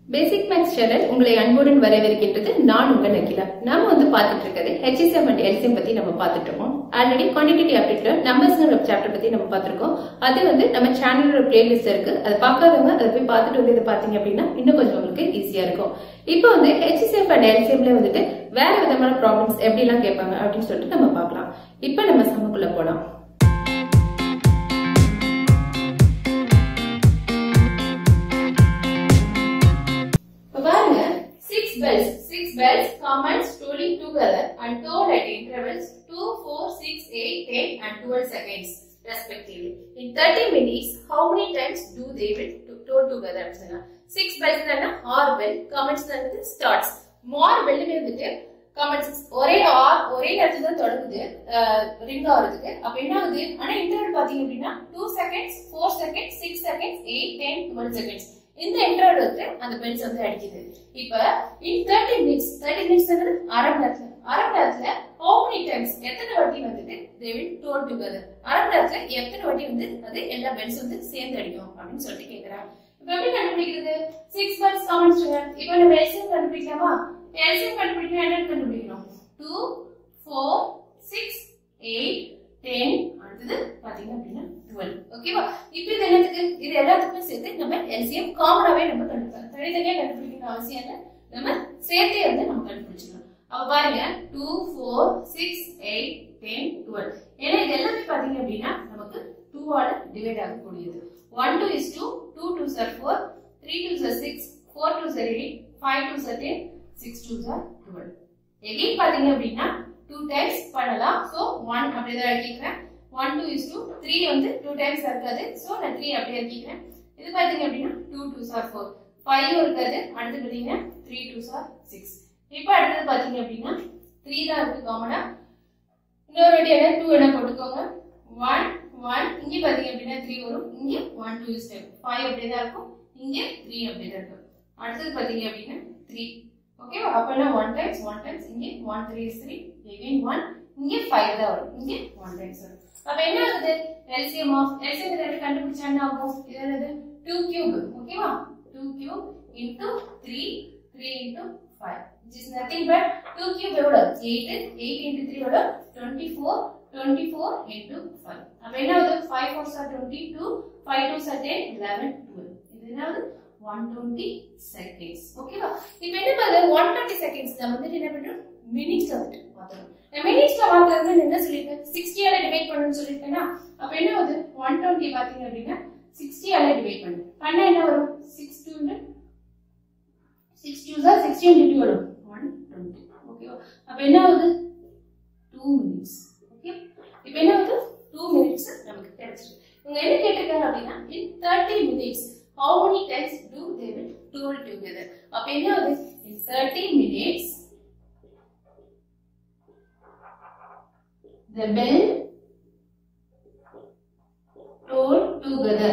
பேசிக் maths channel உங்களை அன்புடன் வரவேற்கின்றது நான் உங்கள் அகிலா நாம வந்து பார்த்துட்டு இருக்கிறது ஹெச்எஸ்எம் அண்ட் எல்சிஎம் பத்தி நம்ம பார்த்துட்டு இருக்கோம் ஆல்ரெடி குவான்டிட்டி ஆப்டிட்ல நம்பர்ஸ் சாப்டர் பத்தி நம்ம பார்த்திருக்கோம் அது வந்து நம்ம சேனலோட பிளேலிஸ்ட் இருக்கு அதை பார்க்காதவங்க அதை போய் பார்த்துட்டு வந்து இதை பார்த்தீங்க அப்படின்னா இன்னும் கொஞ்சம் உங்களுக்கு ஈஸியா இருக்கும் இப்போ வந்து ஹெச்எஸ்எஃப் அண்ட் எல்சிஎம்ல வந்துட்டு வேற விதமான ப்ராப்ளம்ஸ் எப்படி எல்லாம் கேட்பாங்க அப்படின்னு சொல்லிட்டு நம்ம பார்க்கலாம் இப்போ நம்ம சமக்குள்ள போலாம் இப்ப பாருங்க six bells six bells comments tolling together and toll at intervals 2, 4, 6, 8, 10 and 12 seconds respectively. In 30 minutes, how many times do they will to- toll together? Six bells என்ன ஆர் பெல் comments வந்து ஸ்டார்ட்ஸ் மார் பெல்லுமே வந்துட்டு comments ஒரே R ஒரே நேரத்துல தான் தொடங்குது ரிங் ஆகுறதுக்கு அப்ப என்ன ஆகுது ஆனா இன்டர்வல் பாத்தீங்க அப்படின்னா two seconds four seconds six seconds eight ten twelve seconds இந்த இன்டர்வல் வந்து அந்த பெல்ஸ் வந்து அடிக்குது இப்ப in thirty minutes thirty minutes அரை மணி நேரத்துல அரை மணி நேரத்துல how many times எத்தனை வாட்டி வந்துட்டு they will toll together அரை மணி நேரத்துல எத்தனை வாட்டி வந்து அது எல்லா பெல்ஸ் வந்து சேர்ந்து அடிக்கும் அப்படின்னு சொல்லிட்டு கேக்குறாங்க இப்ப எப்படி கண்டுபிடிக்கிறது சிக்ஸ் பெல்ஸ் காமன்ஸ் இப்ப நம்ம எல்சிஎம் கண்டுபிடிக்கலாமா எல்சிஎம் கண்டுபிடிக்கணும் என்ன கண்டுபிடிக்கணும் two four six eight ten அடுத்தது பாத்தீங்க அப்படின்னா டுவெல் ஓகேவா இப்போ இது என்னத்துக்கு இது எல்லாத்துக்குமே சேர்த்து நம்ம எல்சிஎம் காமனாவே நம்ம கண்டுபிடிக்கலாம் தனித்தனியா கண்டுபிடிக்கணும் அவசியம் இல்லை நம்ம சேர்த்தே வந்து நம்ம கண்டுபிடிச்சிக்கலாம் அப்ப பாருங்க two four six eight ten twelve ஏன்னா இது எல்லாமே பாத்தீங்க அப்படின்னா நமக்கு டூ ஆல டிவைட் ஆகக்கூடியது one two is two two two are four three two are six four two are eight five two are ten six two are twelve again பாத்தீங்க அப்படின்னா டூ டைம்ஸ் பண்ணலாம் ஸோ ஒன் அப்படிதான் எழுதிக்கிறேன் one two is two three வந்து two times இருக்காது so நான் three அப்படியே எழுதிக்கிறேன் இது பாத்தீங்க அப்படின்னா two two are four five இருக்காது அடுத்து பாத்தீங்கன்னா த்ரீ டூ சார் சிக்ஸ் இப்போ அடுத்தது பாத்தீங்க அப்படின்னா த்ரீ தான் இருக்கு காமனா இன்னொரு வாட்டி என்ன டூ என்ன போட்டுக்கோங்க ஒன் ஒன் இங்க பாத்தீங்க அப்படின்னா த்ரீ வரும் இங்க ஒன் டூ இஸ் ஃபைவ் அப்படியே தான் இருக்கும் இங்க த்ரீ அப்படியே தான் இருக்கும் அடுத்தது பாத்தீங்க அப்படின்னா த்ரீ ஓகேவா அப்பனா ஒன் டைம்ஸ் ஒன் டைம்ஸ் இங்க one three is three again one இங்க ஃபைவ் தான் வரும் இங்க ஒன் டைம்ஸ் வரும் அப்ப என்ன ஆகுது எல்சிஎம் ஆஃப் எல்சிஎம் இதை எப்படி கண்டுபிடிச்சா என்ன ஆகும் இது என்னது டூ கியூப் ஓகேவா two cube into three three into five which is nothing but 2 cube எவ்வளவு 8 8 into 3 எவ்வளவு 24 24 into 5 அப்ப என்ன ஆகுது 5 4 are 22 5 2 are 10 11 12 இது என்னது 120 seconds ஓகேவா இப்போ என்ன பண்ணுது 120 seconds நம்ம வந்து என்ன பண்றோம் மினிட்ஸ்ல வந்து மாத்தறோம் நான் மினிட்ஸ்ல மாத்துறது என்ன சொல்லிருக்கேன் 60 ஆல டிவைட் பண்ணனும் சொல்லிருக்கேனா அப்ப என்ன ஆகுது 120 பாத்தீங்க அப்படின்னா 60 ஆல டிவைட் பண்ணு பண்ணா என்ன வரும் 6 2 சிக்ஸ் டூ சார் சிக்ஸ்டீன் டியூட்டி வரும் ஒன் டுவெண்ட்டி ஓகேவா அப்போ என்ன ஆகுது டூ மினிட்ஸ் ஓகே இப்போ என்ன ஆகுது டூ மினிட்ஸ் நமக்கு கிடைச்சிருக்கு இவங்க என்ன கேட்டிருக்காங்க அப்படின்னா in thirty minutes how many times do they will toll together அப்போ என்ன ஆகுது in thirty minutes the bell toll together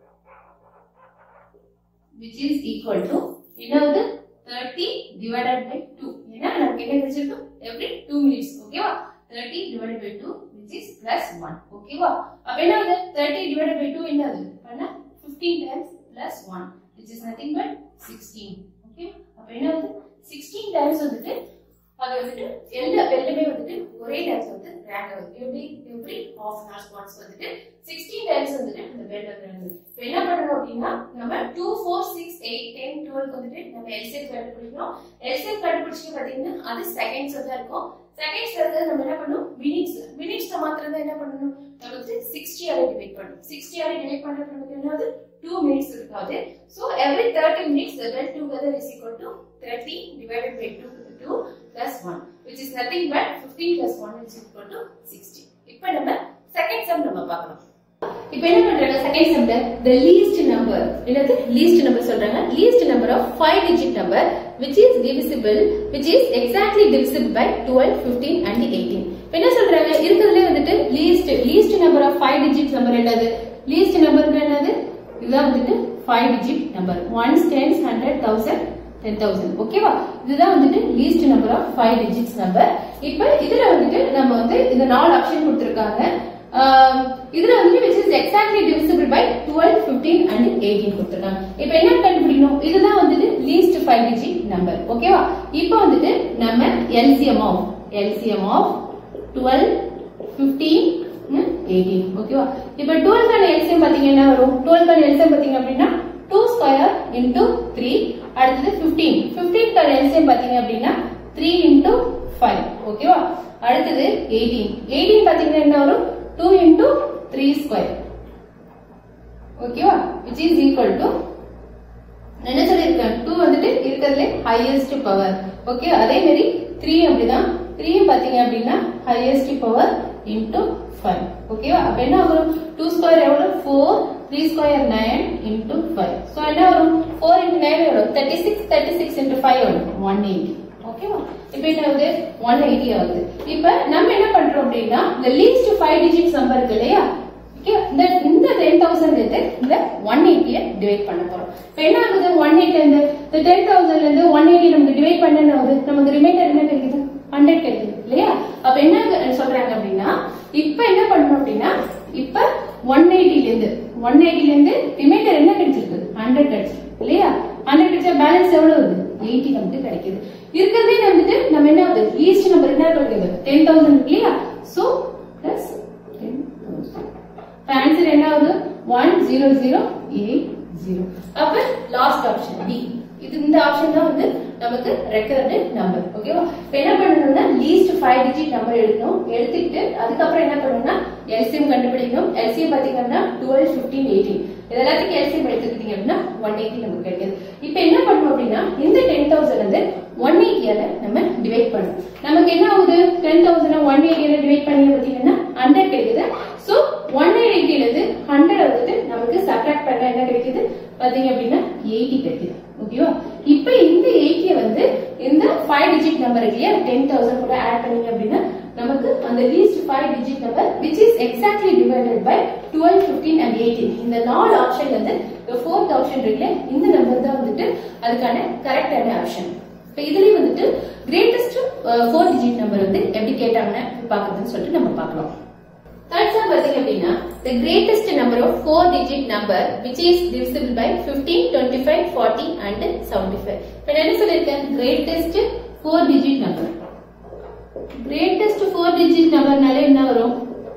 which is equal to என்னது 30 divided by 2 ஏன்னா நமக்கு என்ன கிடைச்சிருக்கும் every 2 minutes ஓகேவா 30 divided by 2 which is plus 1 ஓகேவா அப்ப என்னது 30 divided by 2 என்னது பண்ணா 15 times plus 1 which is nothing but 16 okay அப்ப என்னது 16 times வந்துட்டு அது வந்துட்டு எல்லா பெல்லுமே வந்துட்டு ஒரே நேரத்துல வந்து ரேங்க் ஆகுது எப்படி every half an hours once வந்துட்டு சிக்ஸ்டீன் டைம்ஸ் வந்துட்டு அந்த பெல் வந்து இப்போ என்ன பண்ணணும் அப்படின்னா நம்ம two four six eight ten twelve வந்துட்டு நம்ம எல்சிஎம் கண்டுபிடிக்கணும் எல்சிஎம் கண்டுபிடிச்சு பார்த்தீங்கன்னா அது செகண்ட்ஸ் தான் இருக்கும் செகண்ட்ஸ் இருக்கிறது நம்ம என்ன பண்ணணும் மினிட்ஸ் மினிட்ஸ்ல மாத்திரம் தான் என்ன பண்ணணும் நம்ம வந்து சிக்ஸ்டி ஆல டிவைட் பண்ணணும் சிக்ஸ்டி ஆல டிவைட் பண்றது நமக்கு என்னது டூ மினிட்ஸ் இருக்காது so every thirty minutes the bell together is equal to 30 divided by 2 2 plus 1 which is nothing but 15 plus 1 is equal to 60 இப்போ நம்ம செகண்ட் சம் நம்ம பார்க்கலாம் இப்போ என்ன பண்றாங்க செகண்ட் சம்ல the least number என்னது least number சொல்றாங்க least number of 5 digit number which is divisible which is exactly divisible by 12 15 and 18 இப்போ என்ன சொல்றாங்க இருக்கிறதுலே வந்துட்டு least least number of 5 digit number என்னது least number என்னது இதுதான் வந்துட்டு 5 digit number ones tens hundred thousand ten thousand ஓகேவா இதுதான் வந்துட்டு least number of five digits number இப்போ இதுல வந்துட்டு நம்ம வந்து இந்த நாலு ஆப்ஷன் கொடுத்துருக்காங்க ஆஹ் இதுல வந்துட்டு which is exactly divisible by 12 15 and 18 கொடுத்துருக்காங்க இப்போ என்ன கண்டுபிடிக்கணும் இதுதான் வந்துட்டு least ஃபைவ் டிஜிட் நம்பர் ஓகேவா இப்போ வந்துட்டு நம்ம LCM of LCM of twelve fifteen eighteen ஓகேவா இப்போ டுவெல்க்கான எல்சிஎம் பாத்தீங்க என்ன வரும் டுவெல்க்கான எல்சிஎம் பாத்தீங்க அப்படின்னா டூ ஸ்கொயர் இன்டூ த்ரீ அடுத்தது ஃபிஃப்டீன் ஃபிஃப்டீன்கான எல்சிஎம் பாத்தீங்க அப்படின்னா த்ரீ இன்டூ ஃபைவ் ஓகேவா அடுத்தது எயிட்டீன் எயிட்டீன் பாத்தீங்கன்னா என்ன வரும் டூ இன்டூ த்ரீ ஸ்கொயர் ஓகேவா விச் இஸ் ஈக்குவல் டு என்ன சொல்லியிருக்கேன் டூ வந்துட்டு இருக்கிறதுல ஹையஸ்ட் பவர் ஓகே அதே மாதிரி த்ரீ அப்படிதான் த்ரீ பாத்தீங்க அப்படின்னா ஹையஸ்ட் பவர் இன்டூ ஃபைவ் ஓகேவா அப்ப என்ன வரும் டூ ஸ்கொயர் எவ்வளவு four three square nine into five so என்ன வரும் ஃபோர் இன்டூ நைன் எவ்வளவு thirty six thirty six into five எவ்வளவு ஒன் எயிட்டி ஓகேவா இப்போ என்ன ஆகுது ஒன் எயிட்டி ஆகுது இப்போ நம்ம என்ன பண்றோம் அப்படின்னா இந்த லீஸ்ட் ஃபைவ் டிஜிட்ஸ் நம்பர் இருக்கு இல்லையா ஓகே இந்த இந்த டென் தௌசண்ட் இருந்து இந்த ஒன் எயிட்டியை டிவைட் பண்ண போறோம் இப்போ என்ன ஆகுது ஒன் எயிட்டி இருந்து இந்த டென் தௌசண்ட்ல இருந்து ஒன் எயிட்டி நமக்கு டிவைட் பண்ண என்ன ஆகுது நமக்கு ரிமைண்டர் என்ன கிடைக்குது ஹண்ட்ரட் கிடைக்குது இல்லையா அப்ப என்ன சொல்றாங்க அப்படின்னா இப்ப என்ன பண்ணணும் அப்படின்னா இப்ப ஒன் எயிட்டில இருந்து ஒன் எயிட்டில இருந்து ரிமைண்டர் என்ன கிடைச்சிருக்கு ஹண்ட்ரட் கிடைச்சிருக்கு இல்லையா ஹண்ட்ரட் கிடைச்சா பேலன்ஸ் எவ்வளவு வருது எயிட்டி நமக்கு கிடைக்குது இருக்கிறதே வந்துட்டு நம்ம என்ன ஆகுது லீஸ்ட் நம்பர் என்ன கிடைக்குது டென் தௌசண்ட் இல்லையா so plus ten thousand answer என்ன ஆகுது one zero zero eight zero அப்ப லாஸ்ட் ஆப்ஷன் டி இது இந்த ஆப்ஷன் தான் வந்து நமக்கு ரெக்கரண்ட் நம்பர் ஓகேவா இப்ப என்ன பண்ணணும்னா லீஸ்ட் ஃபைவ் டிஜிட் நம்பர் எடுக்கணும் எடுத்துக்கிட்டு அதுக்கப்புறம் என்ன பண்ணணும்னா எல்சிஎம் கண்டுபிடிக்கணும் எல்சிஎம் பாத்தீங்கன்னா டுவெல் பிப்டீன் எயிட்டீன் இது எல்லாத்துக்கும் எல்சிஎம் எடுத்துக்கிட்டீங்க அப்படின்னா ஒன் எயிட்டி நமக்கு கிடைக்குது இப்ப என்ன பண்ணணும் அப்படின்னா இந்த டென் தௌசண்ட் வந்து ஒன் எயிட்டியால நம்ம டிவைட் பண்ணணும் நமக்கு என்ன ஆகுது டென் தௌசண்ட் ஒன் எயிட்டியால டிவைட் பண்ணி பாத்தீங்கன்னா ஹண்ட்ரட் கிடைக்குது சோ ஒன் எயிட்டில இருந்து ஹண்ட்ரட் வந்துட்டு நமக்கு சப்ராக்ட் பண்ண என்ன கிடைக்குது பாத்தீங்க அப்படின்னா எயிட்டி கிடைக்குது ஓகேவா இப்ப இந்த எயிட்டிய வந்து இந்த ஃபைவ் டிஜிட் நம்பர் இல்லையா டென் தௌசண்ட் கூட ஆட் பண்ணீங்க அப்படின்னா நமக்கு அந்த least five digit number which is exactly divided by twelve fifteen and eighteen இந்த நாலு ஆப்ஷன் வந்து ஃபோர்த் ஆப்ஷன் இருக்குல்ல இந்த நம்பர் தான் வந்துட்டு அதுக்கான கரெக்டான ஆப்ஷன் இப்ப இதுலயும் வந்துட்டு கிரேட்டஸ்ட் ஃபோர் டிஜிட் நம்பர் வந்து எப்படி கேட்டாங்கன்னு பாக்குறதுன்னு சொல்லிட்டு நம்ம பார்க்கலாம் தேர்ட் சம் பாத்தீங்க அப்படின்னா the greatest number of four digit number which is divisible by 15 25 40 and 75 இப்ப நான் என்ன சொல்லிருக்கேன் greatest four digit number greatest four digit numberனால என்ன வரும்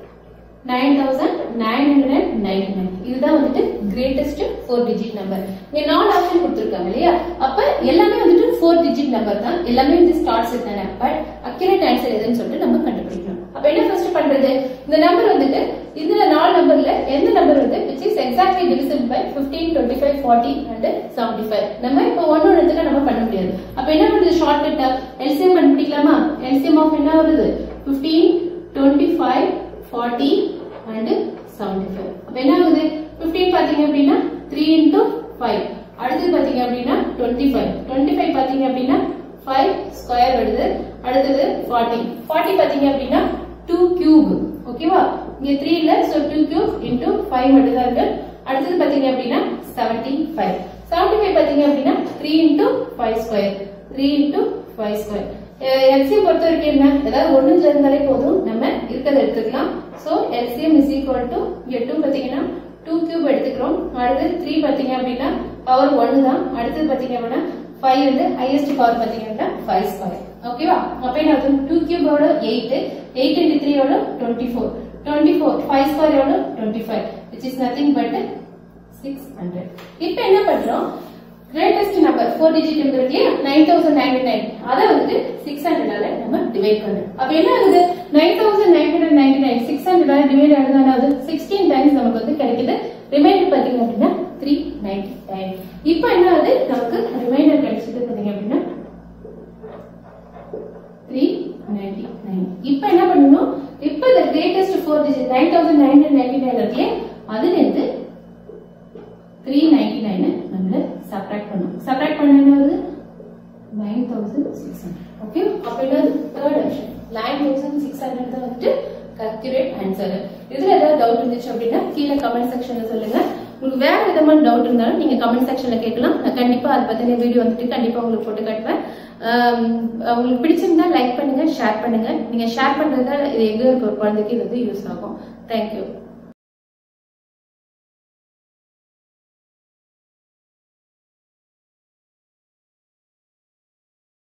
9999 இதுதான் வந்துட்டு greatest four digit number இங்க நாலு ஆப்ஷன் கொடுத்திருக்காங்க இல்லையா அப்ப எல்லாமே வந்துட்டு four digit number தான் எல்லாமே வந்து ஸ்டார்ட் செட் தானே பட் அக்யூரேட் ஆன்சர் எதுன்னு சொல்லிட்டு நம்ம கண்டுபிடிக்கணும் அப்ப என்ன ஃபர்ஸ்ட் பண்றது இந்த நம்பர் வந்துட்டு இதுல நாலு நம்பர்ல எந்த நம்பர் வந்து which is exactly divisible by 15 25 40 and 75 நம்ம இப்போ ஒன்னு எடுத்துக்க நம்ம பண்ண முடியாது அப்ப என்ன பண்றது ஷார்ட் கட்டா எல்சிஎம் கண்டுபிடிக்கலாமா எல்சிஎம் ஆஃப் என்ன வருது 15 25 40 and 75 அப்ப என்ன ஆகுது 15 பாத்தீங்க அப்படின்னா 3 into 5 அடுத்து பாத்தீங்க அப்படின்னா 25 25 பாத்தீங்க அப்படின்னா 5 ஸ்கொயர் வருது அடுத்தது 40 40 பாத்தீங்க அப்படின்னா 2 கியூப் ஓகேவா இங்க 3 இல்ல சோ 2 கியூப் into 5 மட்டும் தான் இருக்கு அடுத்தது பாத்தீங்க அப்படின்னா 75 75 பாத்தீங்க அப்படின்னா 3 into 5 square 3 into 5 square LCM பொறுத்த வரைக்கும் என்ன ஏதாவது ஒண்ணுல இருந்தாலே போதும் நம்ம இருக்கிறத எடுத்துக்கலாம் so LCM is equal to இங்க 2 பாத்தீங்கன்னா 2 கியூப் எடுத்துக்கிறோம் அடுத்து 3 பாத்தீங்க அப்படின்னா பவர் 1 தான் அடுத்தது பாத்தீங்க அப்படின்னா 5 வந்து ஹையஸ்ட் பவர் பாத்தீங்க அப்படின்னா 5 ஸ்கொயர் ஓகேவா அப்ப என்ன ஆகும் 2 கியூபோட 8 8 into 3 எவ்வளவு 24 24 5 ஸ்கொயர் எவ்வளவு 25 which is nothing but 600 இப்போ என்ன பண்றோம் greatest number four digit number இருக்கு நைன் தௌசண்ட் நைன்டி நைன் அதை வந்துட்டு சிக்ஸ் ஹண்ட்ரடால நம்ம டிவைட் பண்றோம் அப்ப என்ன ஆகுது nine thousand nine hundred ninety nine six ஹண்ட்ரடால டிவைட் ஆகுது சிக்ஸ்டீன் டைம்ஸ் நமக்கு வந்து கிடைக்குது ரிமைண்டர் பாத்தீங்க அப்படின்னா த்ரீ நைன்டி நைன் இப்போ என்ன ஆகுது நமக்கு ரிமைண்டர் கிடைச்சது பாத்தீங்க அப்படின்னா த்ரீ நைன்டி நைன் இப்போ என்ன பண்ணணும் இப்போ இந்த greatest four digit nine thousand nine hundred ninety nine இருக்கு அதுல இருந்து த்ரீ நைன்டி நைன் நம்மள சப்ராக்ட் பண்ணணும் சப்ராக்ட் பண்ண என்ன வருது nine thousand six hundred okay அப்ப என்னது third option nine thousand six hundred தான் வந்துட்டு அக்யூரேட் ஆன்சர் இதுல ஏதாவது டவுட் இருந்துச்சு அப்படின்னா கீழே கமெண்ட் செக்ஷன்ல சொல்லுங்க உங்களுக்கு வேற விதமான டவுட் இருந்தாலும் நீங்க கமெண்ட் செக்ஷன்ல கேட்கலாம் நான் கண்டிப்பா அதை பத்தின வீடியோ வந்துட்டு கண்டிப்பா உங்களுக்கு போட்டு காட்டுவேன் ஆம், உங்களுக்கு பிடிச்சிருந்தா லைக் பண்ணுங்க ஷேர் பண்ணுங்க நீங்க ஷேர் பண்றதால இது எங்க இருக்க ஒரு குழந்தைக்கு இது வந்து யூஸ் ஆகும் தேங்க்யூ